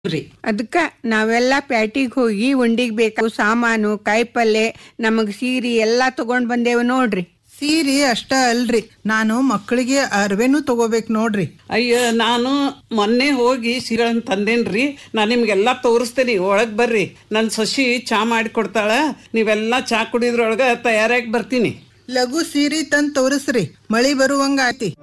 ರೀ ಅದಕ್ಕ ನಾವೆಲ್ಲ ಪ್ಯಾಟಿಗ್ ಹೋಗಿ ಉಂಡಿಗ್ ಬೇಕು ಸಾಮಾನು ಕಾಯಿಪಲ್ಲೆ ನಮಗ್ ಸೀರಿ ಎಲ್ಲಾ ತಗೊಂಡ್ ಬಂದೇವ್ ನೋಡ್ರಿ ಸೀರೆ ಅಷ್ಟ ಅಲ್ರಿ ನಾನು ಮಕ್ಕಳಿಗೆ ಅರ್ವೆನೂ ತಗೋಬೇಕು ನೋಡ್ರಿ ಅಯ್ಯ ನಾನು ಮೊನ್ನೆ ಹೋಗಿ ಸೀರೆಗಳನ್ನ ತಂದೇನ್ರಿ ನಾ ನಿಮ್ಗೆಲ್ಲ ತೋರಿಸ್ತೇನೆ ಒಳಗ್ ಬರ್ರಿ ನನ್ನ ಸೊಸಿ ಚಾ ಮಾಡಿ ಕೊಡ್ತಾಳ ನೀವೆಲ್ಲ ಚಾ ಕುಡಿದ್ರೊಳಗ ತಯಾರಾಗಿ ಬರ್ತೀನಿ ಲಘು ಸೀರೆ ತಂದ್ ತೋರಿಸ್ರಿ ಮಳಿ ಬರುವಂಗ ಆಯ್ತಿ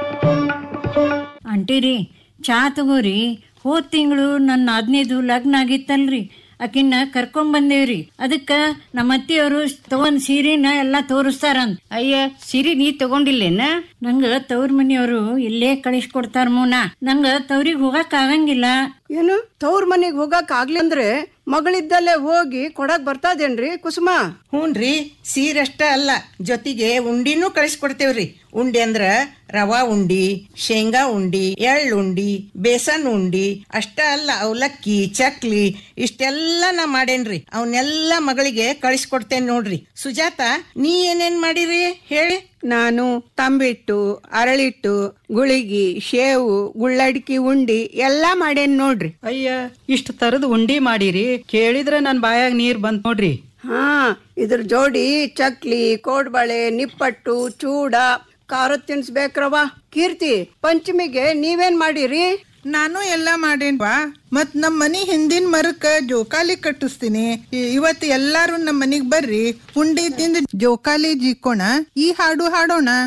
ಅಂಟಿರಿ ಚಾ ತಗೋರಿ ಹೋದ್ ತಿಂಗಳು ನನ್ನ ಆದ್ನೇದು ಲಗ್ನ ಆಗಿತ್ತಲ್ರಿ ಆಕಿನ್ನ ಕರ್ಕೊಂಡ್ ಬಂದೇವ್ರಿ ಅದಕ್ಕ ನಮ್ಮ ಅತ್ತಿಯವರು ತಗೊಂಡ್ ಸೀರೆನ ಎಲ್ಲಾ ತೋರಿಸ್ತಾರಂತ ಅಯ್ಯ ಸಿರಿ ನೀ ತಗೊಂಡಿಲ್ಲೇನ ನಂಗ ತವ್ರ ಮನೆಯವರು ಇಲ್ಲೇ ಕಳಿಸ್ಕೊಡ್ತಾರ ಮೂನ ನಂಗ ತವ್ರಿಗೆ ಹೋಗಕ್ ಆಗಂಗಿಲ್ಲ ಏನು ತವ್ರ ಮನೆಗ್ ಹೋಗಕ್ ಆಗ್ಲಿ ಅಂದ್ರೆ ಮಗಳಿದ್ದಲ್ಲೇ ಹೋಗಿ ಕೊಡಕ್ ಬರ್ತದೇನ್ರಿ ಕುಸುಮ ಹ್ಞೂನ್ರಿ ಸೀರಷ್ಟ ಅಲ್ಲ ಜೊತೆಗೆ ಉಂಡಿನೂ ಕಳಿಸ್ಕೊಡ್ತೇವ್ರಿ ಉಂಡಿ ಅಂದ್ರ ರವಾ ಉಂಡಿ ಶೇಂಗಾ ಉಂಡಿ ಎಳ್ಳು ಉಂಡಿ ಬೇಸನ್ ಉಂಡಿ ಅಷ್ಟ ಅಲ್ಲ ಅವಲಕ್ಕಿ ಚಕ್ಲಿ ಇಷ್ಟೆಲ್ಲ ನಾ ಮಾಡೇನ್ರಿ ಅವನ್ನೆಲ್ಲ ಮಗಳಿಗೆ ಕಳಿಸ್ಕೊಡ್ತೇನೆ ನೋಡ್ರಿ ಸುಜಾತ ನೀ ಏನೇನ್ ಮಾಡಿರಿ ಹೇಳಿ ನಾನು ತಂಬಿಟ್ಟು ಅರಳಿಟ್ಟು ಗುಳಿಗಿ ಶೇವು ಗುಳ್ಳಡ್ಕಿ ಉಂಡಿ ಎಲ್ಲಾ ಮಾಡೇನ್ ನೋಡ್ರಿ ಅಯ್ಯ ಇಷ್ಟು ತರದ ಉಂಡಿ ಮಾಡಿರಿ ಕೇಳಿದ್ರೆ ನನ್ ಬಾಯಾಗ ನೀರ್ ಬಂತ್ ನೋಡ್ರಿ ಹಾ ಇದ್ರ ಜೋಡಿ ಚಕ್ಲಿ ಕೋಡ್ಬಳೆ ನಿಪ್ಪಟ್ಟು ಚೂಡ ಖಾರದ ತಿನ್ಸ್ಬೇಕ್ರವ ಕೀರ್ತಿ ಪಂಚಮಿಗೆ ನೀವೇನ್ ಮಾಡಿರಿ ನಾನು ಎಲ್ಲಾ ಮಾಡೇನ್ವಾ ಮತ್ ನಮ್ ಮನಿ ಹಿಂದಿನ ಮರಕ್ಕ ಜೋಕಾಲಿ ಕಟ್ಟಿಸ್ತೀನಿ ಇ- ಇವತ್ತು ಎಲ್ಲಾರು ನಮ್ ಮನಿಗ್ ಬರ್ರಿ ಉಂಡಿ ತಿಂದು ಜೋಕಾಲಿ ಜಿಕ್ಕೋಣ ಈ ಹಾಡು ಹಾಡೋಣ